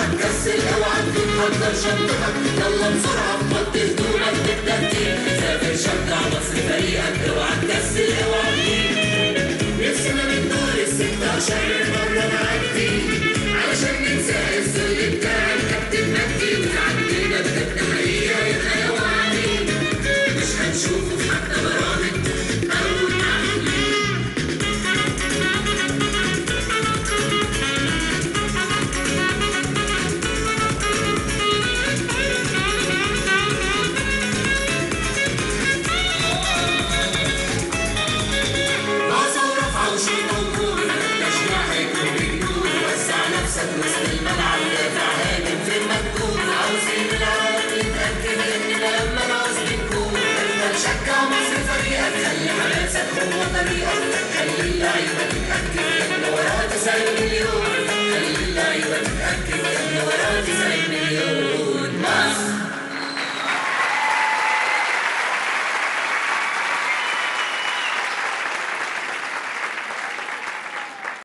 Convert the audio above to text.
اوعى تكسل اوعى تحضر شنطتك يلا بسرعة تحط هدومك بالترتيب سافر شجع مصر فريقك اوعى تكسل اوعى تغيب نفسنا من دور الستة عشر مرة نعدي علشان ننسى الذل بتاع الكابتن مجدي وتعدينا بجد حقيقة يبقى يا وعدي مش هنشوفه في حتى برامج أو تحليل راسه ورفعه وشيطه وكوب التشجيع هيكون بجنون وسع نفسك وسط الملعب دافع هاجم في المكتوب عاوزين العالم يتأكد إننا لما نعوز بنكون افضل شجع مصر فريقك خلي حماسك هو طريقك خلي اللعيبة تتأكد إن وراك